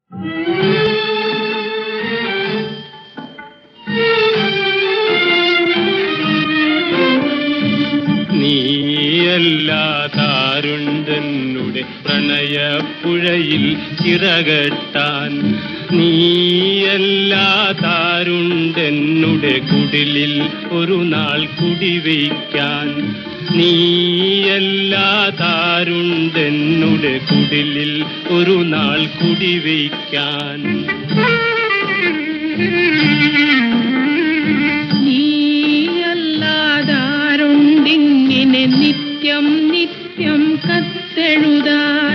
നീയല്ലാതാരുണ്ടെന്നുടെ പ്രണയപ്പുഴയിൽ ചിറകെട്ടാൻ നീയല്ലാതാരുണ്ടെന്നുടെ കുടിലിൽ ഒരു നാൾ കുടിവയ്ക്കാൻ നീയല്ലാതാരുണ്ടെന്നുടെ കുടിലിൽ ഒരു നാൾ കുടിവയ്ക്കാൻ നീയല്ലാതാരുണ്ടിങ്ങനെ നിത്യം നിത്യം കത്തെഴുതാൻ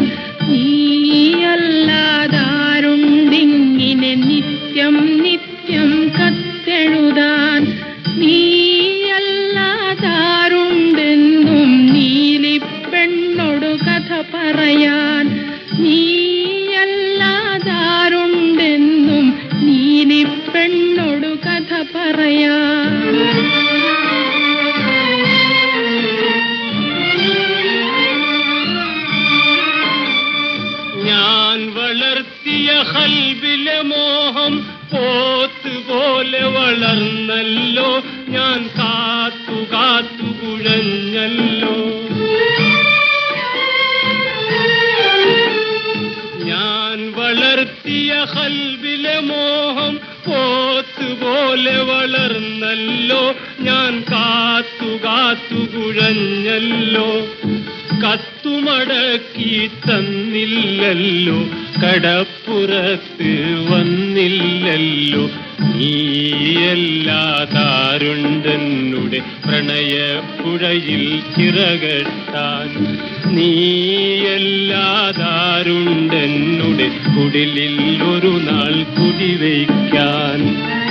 നീയല്ലാതാരുണ്ടിങ്ങനെ നിത്യം നിത്യം കത്തെഴുതാൻ നീയല്ലാതാരുണ്ടെന്നും നീലിപ്പെണ്ണോടു കഥ പറയാൻ നീയല്ലാതാരുണ്ടെന്നും നീലിപ്പെണ്ണോടു കഥ പറയാൻ ഞാൻ വളർത്തിയ ഹൽബിലെ മോഹം പോത്ത് പോലെ വളർന്നല്ലോ ഞാൻ കാത്തു കാത്തു കുഴഞ്ഞല്ലോ ഞാൻ വളർത്തിയ ഹൽബിലെ മോഹം പോത്ത് പോലെ വളർന്നല്ലോ ഞാൻ കാത്തു കാത്തു കുഴഞ്ഞല്ലോ കത്തുമടക്കി തന്നില്ലല്ലോ കടപ്പുറത്ത് വന്നില്ലല്ലോ നീയല്ലാതാരുണ്ടെന്നുടെ പ്രണയപ്പുഴയിൽ ചിറകെട്ടാൻ നീയല്ലാതാരുണ്ടെന്നുടെ കുടിലിൽ ഒരു നാൾ കുടിവയ്ക്കാൻ